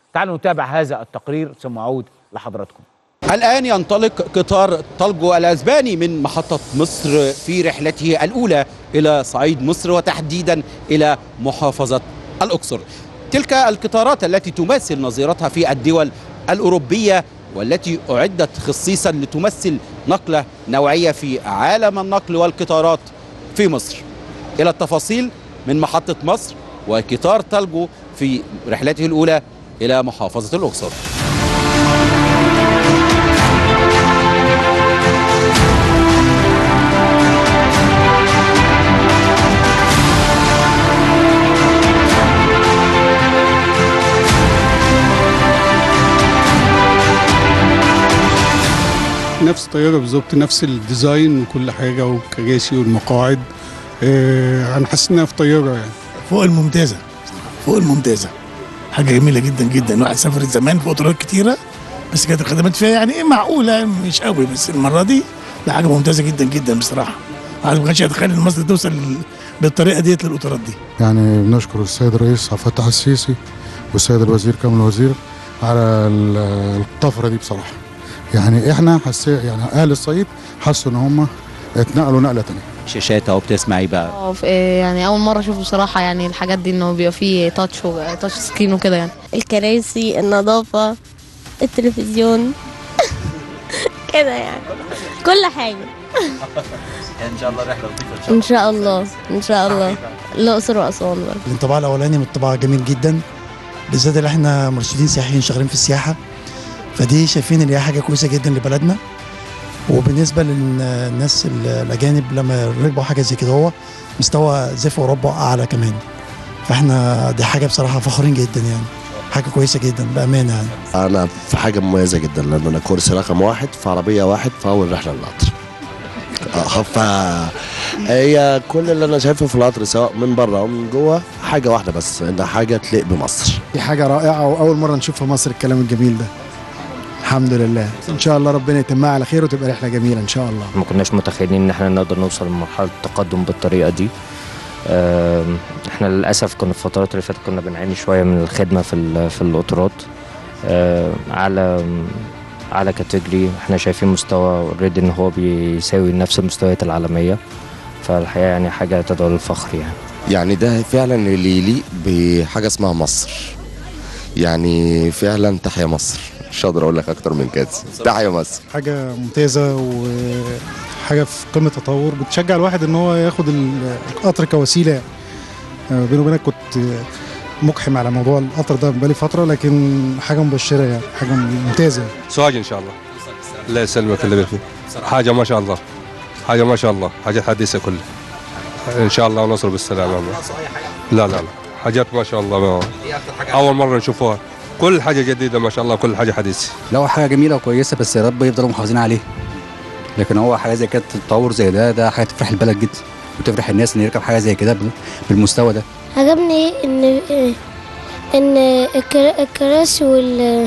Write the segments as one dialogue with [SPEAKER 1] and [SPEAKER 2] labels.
[SPEAKER 1] تعالوا نتابع هذا التقرير ثم اعود لحضراتكم
[SPEAKER 2] الآن ينطلق قطار طلجو الأسباني من محطة مصر في رحلته الأولى إلى صعيد مصر وتحديدا إلى محافظة الأقصر تلك القطارات التي تماثل نظيرتها في الدول الأوروبية والتي أعدت خصيصا لتمثل نقلة نوعية في عالم النقل والقطارات في مصر إلى التفاصيل من محطة مصر وقطار طلجو في رحلته الأولى إلى محافظة الأقصر
[SPEAKER 3] نفس الطيارة بالظبط نفس الديزاين وكل حاجة والكراسي والمقاعد آه أنا حاسس إنها في طيارة يعني
[SPEAKER 4] فوق الممتازه فوق الممتازه حاجه جميله جدا جدا الواحد سافر زمان في قطارات كتيره بس كانت الخدمات فيها يعني ايه معقوله مش قوي بس المره دي لا حاجه ممتازه جدا جدا بصراحه الواحد ما كانش يتخيل ان مصر توصل بالطريقه ديت للقطارات دي
[SPEAKER 5] يعني بنشكر السيد الرئيس عبد الفتاح السيسي والسيد الوزير كامل الوزير على ال- الطفره دي بصراحه يعني احنا حسي يعني اهل الصعيد حسوا ان هم اتنقلوا نقله تانية
[SPEAKER 2] شاشات اهو بتسمعي بقى
[SPEAKER 6] اه ف- يعني اول مره اشوف بصراحه يعني الحاجات دي انه بيبقى فيه تاتش و- تاتش سكرين وكده يعني
[SPEAKER 7] الكراسي النظافة التلفزيون كده يعني كل حاجة
[SPEAKER 2] ان شاء الله رحله لطيفه
[SPEAKER 7] إن شاء الله إن شاء الله الأقصر وأسوان برضه
[SPEAKER 8] الانطباع الاولاني من الطباع جميل جدا بالذات اللي احنا مرشدين سياحيين شغالين في السياحه فدي شايفين ان هي حاجه كويسه جدا لبلدنا وبالنسبه للناس ال- الاجانب لما ركبوا حاجه زي كده هو مستوى زي في اوروبا اعلى كمان فاحنا دي حاجه بصراحه فخورين جدا يعني حاجه كويسه جدا بامانه يعني
[SPEAKER 9] انا في حاجه مميزه جدا لان انا كرسي رقم واحد في عربيه واحد في اول رحله للقطر آه، ف هي كل اللي انا شايفه في القطر سواء من بره او من جوه حاجه واحده بس انها حاجه تليق بمصر
[SPEAKER 10] دي حاجة رائعة وأول مرة نشوف في مصر الكلام الجميل ده الحمد لله إن شاء الله ربنا يتمها على خير وتبقى رحلة جميلة إن شاء الله
[SPEAKER 11] ما كناش متخيلين ان احنا نقدر نوصل لمرحله التقدم بالطريقه دي آم، احنا للاسف كنا في الفترات اللي فاتت كنا بنعاني شويه من الخدمه في ال- في القطارات آه، على على كاتيجوري احنا شايفين مستوى اوريدي ان هو بيساوي نفس المستويات العالميه فالحقيقه يعني حاجه تدعو للفخر يعني
[SPEAKER 9] يعني ده فعلا اللي يليق بحاجه اسمها مصر يعني فعلا تحيا مصر مش هقدر اقول لك اكتر من كده تحيا مصر
[SPEAKER 3] حاجة ممتازة وحاجة في قمة تطور بتشجع الواحد إن هو ياخد ال- القطر كوسيلة يعني. آه، بيني وبينك كنت مقحم على موضوع القطر ده بقالي فترة لكن حاجة مبشرة يعني حاجة ممتازة
[SPEAKER 12] سواج ان شاء الله الله يسلمك اللي فيه حاجه ما شاء الله حاجه ما شاء الله حاجات حديثه كلها ان شاء الله ونصر بالسلامه لا لا لا حاجات ما شاء الله ما. اول مره نشوفوها كل حاجه جديده ما شاء الله كل حاجه حديثه
[SPEAKER 13] لا هو حاجه جميله وكويسه بس يا رب يفضلوا محافظين عليه لكن هو حاجه زي كده تطور زي ده ده حاجه تفرح البلد جدا وتفرح الناس ان يركب حاجه زي كده بال- بالمستوى ده
[SPEAKER 7] عجبني إن إن الكرا- الكراسي وال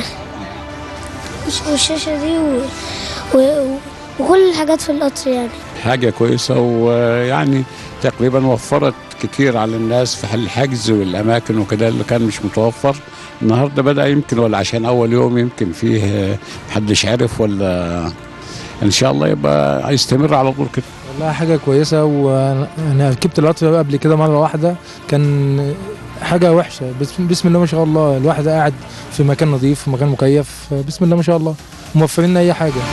[SPEAKER 7] والشاشة دي و... و... وكل الحاجات في القطر يعني
[SPEAKER 14] حاجة كويسة ويعني تقريبا وفرت كتير على الناس في الحجز والأماكن وكده اللي كان مش متوفر النهاردة بدأ يمكن ولا عشان أول يوم يمكن فيه محدش عارف ولا إن شاء الله يبقى هيستمر على طول كده
[SPEAKER 15] والله حاجة كويسة وأنا ركبت القطر قبل كده مرة واحدة كان حاجة وحشة بس بسم الله ما شاء الله الواحد قاعد في مكان نظيف في مكان مكيف بسم الله ما شاء الله موفرين لنا أي حاجة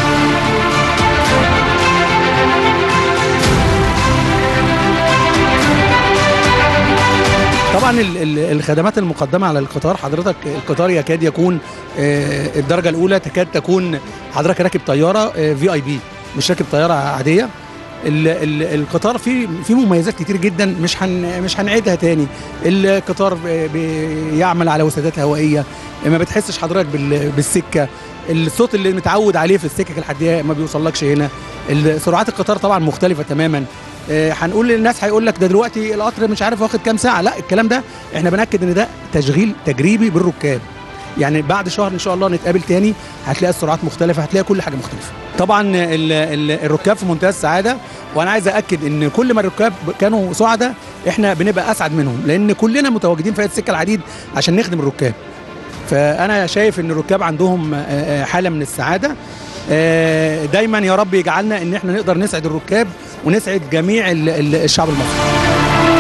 [SPEAKER 16] طبعا ال- ال- الخدمات المقدمه على القطار حضرتك القطار يكاد يكون آه، الدرجه الاولى تكاد تكون حضرتك راكب طياره في اي بي مش راكب طياره عاديه ال- ال- القطار فيه فيه مميزات كتير جدا مش هن مش هنعيدها تاني القطار ب- بيعمل على وسادات هوائيه ما بتحسش حضرتك بال- بالسكه الصوت اللي متعود عليه في السكك الحديديه ما بيوصلكش هنا ال- سرعات القطار طبعا مختلفه تماما آه، هنقول للناس هيقول لك ده دلوقتي القطر مش عارف واخد كام ساعه لا الكلام ده احنا بناكد ان ده تشغيل تجريبي بالركاب يعني بعد شهر ان شاء الله نتقابل تاني هتلاقي السرعات مختلفه هتلاقي كل حاجه مختلفه طبعا ال ال الركاب في منتهى السعاده وانا عايز اكد ان كل ما الركاب كانوا سعداء احنا بنبقى اسعد منهم لان كلنا متواجدين في هذه السكه العديد عشان نخدم الركاب فانا شايف ان الركاب عندهم آه، آه، حاله من السعاده آه، دايما يا رب يجعلنا ان احنا نقدر نسعد الركاب ونسعد جميع ال- ال- الشعب المصري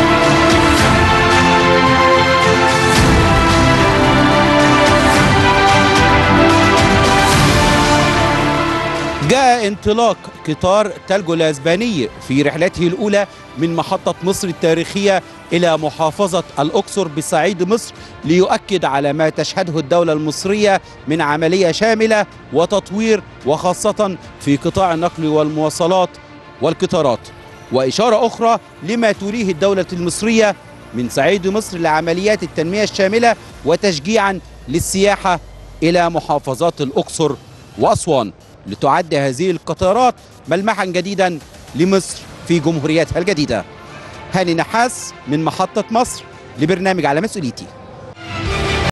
[SPEAKER 2] جاء انطلاق قطار تالجو الاسباني في رحلته الاولى من محطه مصر التاريخيه الى محافظه الاقصر بصعيد مصر ليؤكد على ما تشهده الدوله المصريه من عمليه شامله وتطوير وخاصه في قطاع النقل والمواصلات والقطارات واشاره اخرى لما تريه الدوله المصريه من صعيد مصر لعمليات التنميه الشامله وتشجيعا للسياحه الى محافظات الاقصر واسوان لتعد هذه القطارات ملمحا جديدا لمصر في جمهوريتها الجديده. هاني نحاس من محطه مصر لبرنامج على مسؤوليتي.